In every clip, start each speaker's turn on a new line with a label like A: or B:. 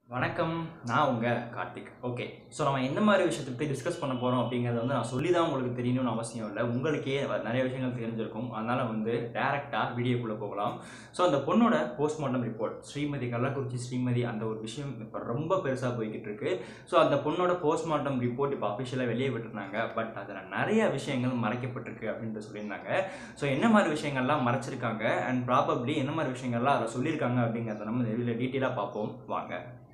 A: வணக்கம் நான் உங்கள் கார்த்திக் ஓகே ஸோ நம்ம எந்த மாதிரி விஷயத்தை பற்றி டிஸ்கஸ் பண்ண போகிறோம் அப்படிங்கிறத வந்து நான் சொல்லி தான் உங்களுக்கு தெரியணும்னு அவசியம் இல்லை உங்களுக்கே வ- நிறைய விஷயங்கள் தெரிஞ்சிருக்கும் அதனால் வந்து டேரெக்டாக வீடியோக்குள்ளே போகலாம் ஸோ அந்த பொண்ணோட போஸ்ட்மார்ட்டம் ரிப்போர்ட் ஸ்ரீமதி கள்ளக்குறிச்சி ஸ்ரீமதி அந்த ஒரு விஷயம் இப்போ ரொம்ப பெருசாக போய்கிட்டு இருக்கு ஸோ அந்த பொண்ணோட போஸ்ட்மார்ட்டம் ரிப்போர்ட் இப்போ அஃபிஷியலாக வெளியே விட்டுருந்தாங்க பட் அதில் நிறைய விஷயங்கள் மறைக்கப்பட்டிருக்கு அப்படின்ட்டு சொல்லியிருந்தாங்க ஸோ என்ன மாதிரி விஷயங்கள்லாம் மறைச்சிருக்காங்க அண்ட் ப்ராபப்ளி என்ன மாதிரி விஷயங்கள்லாம் அதில் சொல்லியிருக்காங்க அப்படிங்கிறத நம்ம இதில் டீட்டெயிலாக பார்ப்போம் வாங்க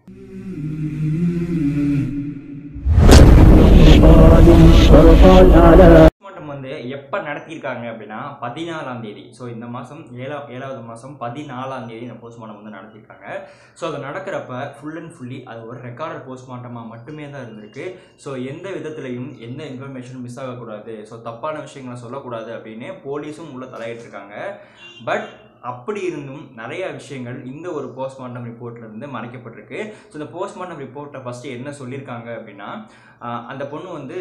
A: போஸ்ட்மார்ட்டம் வந்து எப்போ நடத்தியிருக்காங்க அப்படின்னா பதினாலாம் தேதி ஸோ இந்த மாதம் ஏழா ஏழாவது மாதம் பதினாலாம் தேதி இந்த போஸ்ட்மார்ட்டம் வந்து நடத்தியிருக்காங்க ஸோ அது நடக்கிறப்ப ஃபுல் அண்ட் ஃபுல்லி அது ஒரு ரெக்கார்டட் போஸ்ட்மார்ட்டமாக மட்டுமே தான் இருந்திருக்கு ஸோ எந்த விதத்துலையும் எந்த இன்ஃபர்மேஷனும் மிஸ் ஆகக்கூடாது ஸோ தப்பான விஷயங்களை சொல்லக்கூடாது அப்படின்னு போலீஸும் உள்ள தலையிட்டிருக்காங்க பட் அப்படி இருந்தும் நிறைய விஷயங்கள் இந்த ஒரு போஸ்ட்மார்ட்டம் ரிப்போர்ட்ல இருந்து மறைக்கப்பட்டிருக்கு ஸோ இந்த போஸ்ட்மார்ட்டம் ரிப்போர்ட்டை ஃபஸ்ட்டு என்ன சொல்லியிருக்காங்க அப்படின்னா ஆஹ் அந்த பொண்ணு வந்து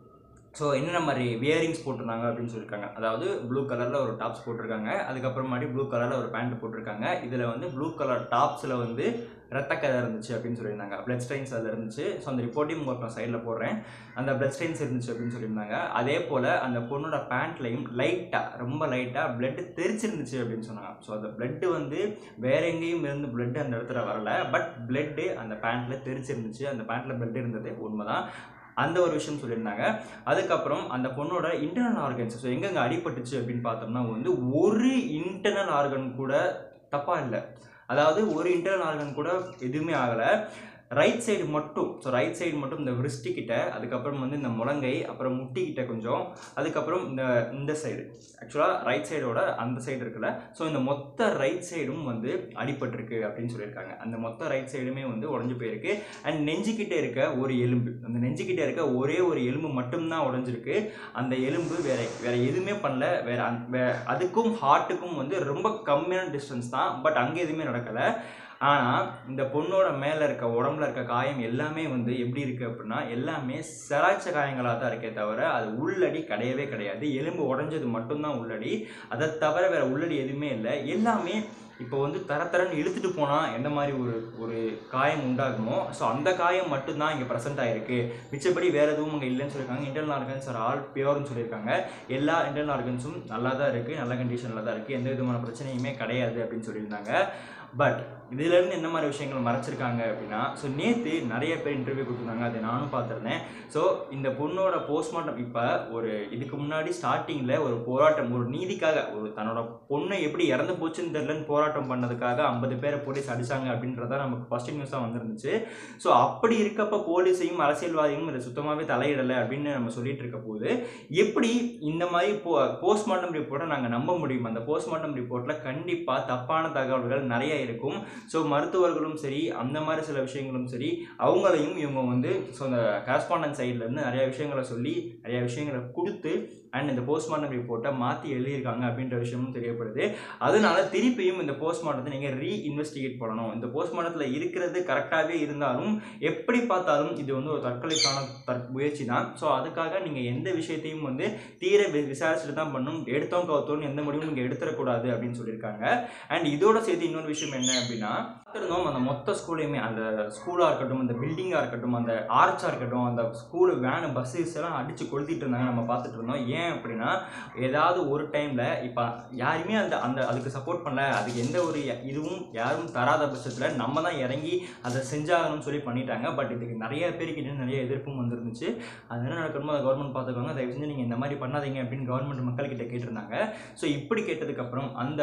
A: ஸோ என்னென்ன மாதிரி வியரிங்ஸ் போட்டிருந்தாங்க அப்படின்னு சொல்லியிருக்காங்க அதாவது ப்ளூ கலரில் ஒரு டாப்ஸ் போட்டிருக்காங்க அதுக்கப்புறமாட்டி ப்ளூ கலரில் ஒரு பேண்ட் போட்டிருக்காங்க இதில் வந்து ப்ளூ கலர் டாப்ஸில் வந்து ரத்தக்கதை இருந்துச்சு அப்படின்னு சொல்லியிருந்தாங்க பிளட் ஸ்ட்ரெயின்ஸ் அதில் இருந்துச்சு ஸோ அந்த ரிப்போர்ட்டையும் உங்களுக்கு நான் சைடில் போடுறேன் அந்த பிளட் ஸ்ட்ரெயின்ஸ் இருந்துச்சு அப்படின்னு சொல்லியிருந்தாங்க அதே போல் அந்த பொண்ணோட பேண்ட்லையும் லைட்டாக ரொம்ப லைட்டாக பிளட் தெரிச்சிருந்துச்சு அப்படின்னு சொன்னாங்க ஸோ அந்த பிளட் வந்து வேற எங்கேயும் இருந்து பிளட் அந்த இடத்துல வரல பட் பிளட்டு அந்த பேண்ட்டில் தெரிச்சிருந்துச்சு அந்த பேண்ட்டில் பிளட் இருந்தது உண்மைதான் அந்த ஒரு விஷயம் சொல்லியிருந்தாங்க அதுக்கப்புறம் அந்த பொண்ணோட இன்டர்னல் ஆர்கன்ஸ் ஸோ எங்கெங்கே அடிபட்டுச்சு அப்படின்னு பார்த்தோம்னா வந்து ஒரு இன்டர்னல் ஆர்கன் கூட தப்பாக இல்லை அதாவது ஒரு இன்டர்னல் ஆர்கன் கூட எதுவுமே ஆகலை ரைட் சைடு மட்டும் ஸோ ரைட் சைடு மட்டும் இந்த wrist கிட்ட அதுக்கப்புறம் வந்து இந்த முழங்கை அப்புறம் முட்டி கிட்ட கொஞ்சம் அதுக்கப்புறம் இந்த இந்த சைடு ஆக்சுவலாக ரைட் சைடோட அந்த சைடு இருக்குல்ல ஸோ இந்த மொத்த ரைட் சைடும் வந்து அடிபட்டிருக்கு அப்படின்னு சொல்லியிருக்காங்க அந்த மொத்த ரைட் சைடுமே வந்து உடஞ்சி போயிருக்கு அண்ட் நெஞ்சுக்கிட்ட இருக்க ஒரு எலும்பு அந்த நெஞ்சுக்கிட்ட இருக்க ஒரே ஒரு எலும்பு மட்டும்தான் உடஞ்சிருக்கு அந்த எலும்பு வேற வேற எதுவுமே பண்ணல வேற அந்த- வே- அதுக்கும் ஹார்ட்டுக்கும் வந்து ரொம்ப கம்மியான டிஸ்டன்ஸ் தான் பட் அங்கே எதுவுமே நடக்கலை ஆனால் இந்த பொண்ணோட மேலே இருக்க உடம்புல இருக்க காயம் எல்லாமே வந்து எப்படி இருக்குது அப்படின்னா எல்லாமே செராய்ச்ச காயங்களாக தான் இருக்கே தவிர அது உள்ளடி கிடையவே கிடையாது எலும்பு உடஞ்சது மட்டும்தான் உள்ளடி அதை தவிர வேற உள்ளடி எதுவுமே இல்லை எல்லாமே இப்போ வந்து தர தரன்னு இழுத்துட்டு போனால் எந்த மாதிரி ஒரு ஒரு காயம் உண்டாகுமோ ஸோ அந்த காயம் மட்டும்தான் இங்கே ப்ரெசென்ட் ஆகிருக்கு மிச்சப்படி வேறு எதுவும் அங்கே இல்லைன்னு சொல்லியிருக்காங்க இன்டர்னல் ஆர்கன்ஸ் ஆர் ஆல் பியூர்னு சொல்லியிருக்காங்க எல்லா இன்டர்னல் ஆர்கன்ஸும் நல்லா தான் இருக்குது நல்ல கண்டிஷனில் தான் இருக்குது எந்த விதமான பிரச்சனையுமே கிடையாது அப்படின்னு சொல்லியிருந்தாங்க பட் இதுலேருந்து என்ன மாதிரி விஷயங்கள் மறைச்சிருக்காங்க அப்படின்னா ஸோ நேற்று நிறைய பேர் இன்டர்வியூ கொடுத்துருந்தாங்க அதை நானும் பார்த்துருந்தேன் ஸோ இந்த பொண்ணோட போஸ்ட்மார்ட்டம் இப்போ ஒரு இதுக்கு முன்னாடி ஸ்டார்டிங்கில் ஒரு போராட்டம் ஒரு நீதிக்காக ஒரு தன்னோட பொண்ணை எப்படி இறந்து போச்சுன்னு தெரிலன்னு போராட்டம் பண்ணதுக்காக ஐம்பது பேரை போலீஸ் அடிச்சாங்க அப்படின்றத நமக்கு ஃபர்ஸ்ட் நியூஸாக வந்துருந்துச்சு ஸோ அப்படி இருக்கப்ப போலீஸையும் அரசியல்வாதியும் இதை சுத்தமாகவே தலையிடலை அப்படின்னு நம்ம சொல்லிட்டு இருக்க போது எப்படி இந்த மாதிரி போ போஸ்ட்மார்ட்டம் ரிப்போர்ட்டை நாங்கள் நம்ப முடியும் அந்த போஸ்ட்மார்ட்டம் ரிப்போர்ட்டில் கண்டிப்பாக தப்பான தகவல்கள் நிறைய இருக்கும் ஸோ மருத்துவர்களும் சரி அந்த மாதிரி சில விஷயங்களும் சரி அவங்களையும் இவங்க வந்து ஸோ அந்த கரஸ்பாண்டன்ட் சைட்லேருந்து நிறைய விஷயங்களை சொல்லி நிறைய விஷயங்களை கொடுத்து அண்ட் இந்த போஸ்ட்மார்ட்டம் ரிப்போர்ட்டை மாற்றி எழுதியிருக்காங்க அப்படின்ற விஷயமும் தெரியப்படுது அதனால திருப்பியும் இந்த போஸ்ட்மார்ட்டத்தை நீங்கள் ரீ இன்வெஸ்டிகேட் பண்ணணும் இந்த போஸ்ட்மார்ட்டத்தில் இருக்கிறது கரெக்டாகவே இருந்தாலும் எப்படி பார்த்தாலும் இது வந்து ஒரு தற்கொலைக்கான தற் முயற்சி தான் ஸோ அதுக்காக நீங்கள் எந்த விஷயத்தையும் வந்து தீர வி- விசாரிச்சுட்டு தான் பண்ணணும் எடுத்தோம் கவுத்தோன்னு எந்த முடிவும் நீங்கள் எடுத்துடக்கூடாது அப்படின்னு சொல்லியிருக்காங்க அண்ட் இதோட சேர்த்து இன்னொரு விஷயம் என்ன அப்படின்னா பார்த்துருந்தோம் அந்த மொத்த ஸ்கூலையுமே அந்த ஸ்கூலாக இருக்கட்டும் அந்த பில்டிங்காக இருக்கட்டும் அந்த ஆர்ச்சாக இருக்கட்டும் அந்த ஸ்கூலு வேனு பஸ்ஸஸ் எல்லாம் அடித்து கொளுத்திட்டு இருந்தாங்க நம்ம பார்த்துட்டு இருந்தோம் ஏன் அப்படின்னா ஏதாவது ஒரு டைமில் இப்போ யாருமே அந்த அந்த அதுக்கு சப்போர்ட் பண்ணல அதுக்கு எந்த ஒரு ய- இதுவும் யாரும் தராத பட்சத்தில் நம்ம தான் இறங்கி அதை செஞ்சாகணும்னு சொல்லி பண்ணிட்டாங்க பட் இதுக்கு நிறைய பேருக்கிட்ட நிறைய எதிர்ப்பும் வந்துருந்துச்சு அது என்ன நடக்கணுமோ அதை கவர்மெண்ட் பார்த்துக்கோங்க தயவு செஞ்சு நீங்கள் இந்த மாதிரி பண்ணாதீங்க அப்படின்னு கவர்மெண்ட் மக்கள்கிட்ட கேட்டிருந்தாங்க ஸோ இப்படி கேட்டதுக்கப்புறம் அந்த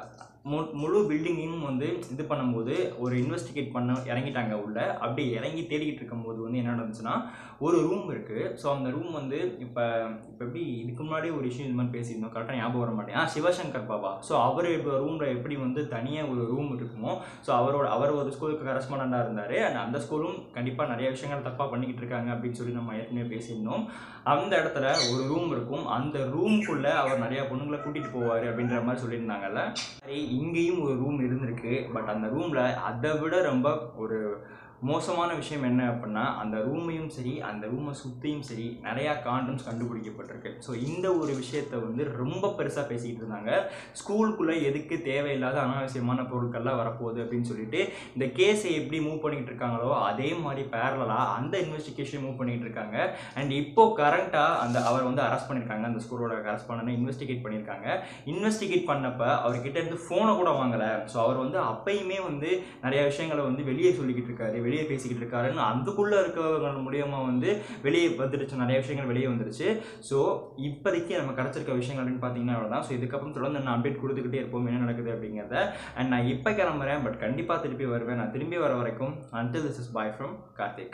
A: மு முழு பில்டிங்கையும் வந்து இது பண்ணும்போது ஒரு இன்வெஸ்டிகேட் பண்ண இறங்கிட்டாங்க உள்ள அப்படி இறங்கி தேடிக்கிட்டு இருக்கும்போது வந்து என்ன நடந்துச்சுன்னா ஒரு ரூம் இருக்குது ஸோ அந்த ரூம் வந்து இப்போ இப்போ எப்படி இதுக்கு முன்னாடி ஒரு விஷயம் இது மாதிரி பேசியிருந்தோம் கரெக்டாக ஞாபகம் வர மாட்டேன் ஆ சிவசங்கர் பாபா ஸோ அவர் இப்போ ரூமில் எப்படி வந்து தனியாக ஒரு ரூம் இருக்குமோ ஸோ அவரோட அவர் ஒரு ஸ்கூலுக்கு கரஸ்பாண்டாக இருந்தார் அண்ட் அந்த ஸ்கூலும் கண்டிப்பாக நிறைய விஷயங்கள் தப்பாக பண்ணிக்கிட்டு இருக்காங்க அப்படின்னு சொல்லி நம்ம ஏற்கனவே பேசியிருந்தோம் அந்த இடத்துல ஒரு ரூம் இருக்கும் அந்த ரூம்குள்ளே அவர் நிறைய பொண்ணுங்களை கூட்டிகிட்டு போவார் அப்படின்ற மாதிரி சொல்லியிருந்தாங்கல்ல சரி இங்கேயும் ஒரு ரூம் இருந்திருக்கு பட் அந்த ரூமில் அதை விட ரொம்ப ஒரு மோசமான விஷயம் என்ன அப்படின்னா அந்த ரூமையும் சரி அந்த ரூமை சுற்றியும் சரி நிறையா காண்டம்ஸ் கண்டுபிடிக்கப்பட்டிருக்கு ஸோ இந்த ஒரு விஷயத்தை வந்து ரொம்ப பெருசாக பேசிக்கிட்டு இருந்தாங்க ஸ்கூலுக்குள்ளே எதுக்கு தேவையில்லாத அனாவசியமான பொருட்கள்லாம் வரப்போகுது அப்படின்னு சொல்லிட்டு இந்த கேஸை எப்படி மூவ் பண்ணிக்கிட்டு இருக்காங்களோ அதே மாதிரி பேரலாக அந்த இன்வெஸ்டிகேஷன் மூவ் பண்ணிகிட்டு இருக்காங்க அண்ட் இப்போ கரண்ட்டாக அந்த அவர் வந்து அரெஸ்ட் பண்ணியிருக்காங்க அந்த ஸ்கூலோட கரஸ்பாண்டனை இன்வெஸ்டிகேட் பண்ணியிருக்காங்க இன்வெஸ்டிகேட் பண்ணப்ப அவர்கிட்ட இருந்து ஃபோனை கூட வாங்கலை ஸோ அவர் வந்து அப்பயுமே வந்து நிறைய விஷயங்களை வந்து வெளியே சொல்லிக்கிட்டு இருக்காரு வெளியே பேசிக்கிட்டு இருக்காருன்னு அதுக்குள்ளே இருக்கவங்க மூலியமாக வந்து வெளியே வந்துடுச்சு நிறைய விஷயங்கள் வெளியே வந்துருச்சு ஸோ இப்போதைக்கு நம்ம கிடச்சிருக்க விஷயங்கள் அப்படின்னு பார்த்தீங்கன்னா அவ்வளோதான் ஸோ இதுக்கப்புறம் தொடர்ந்து நான் அப்டேட் கொடுத்துக்கிட்டே இருப்போம் என்ன நடக்குது அப்படிங்கிறத அண்ட் நான் இப்போ கிளம்புறேன் பட் கண்டிப்பாக திருப்பி வருவேன் நான் திரும்பி வர வரைக்கும் until this is bye from Karthik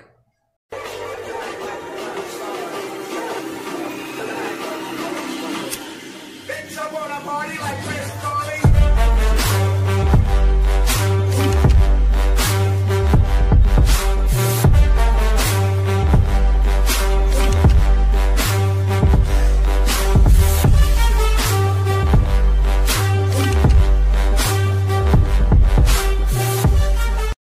B: Bitch, I wanna party like Chris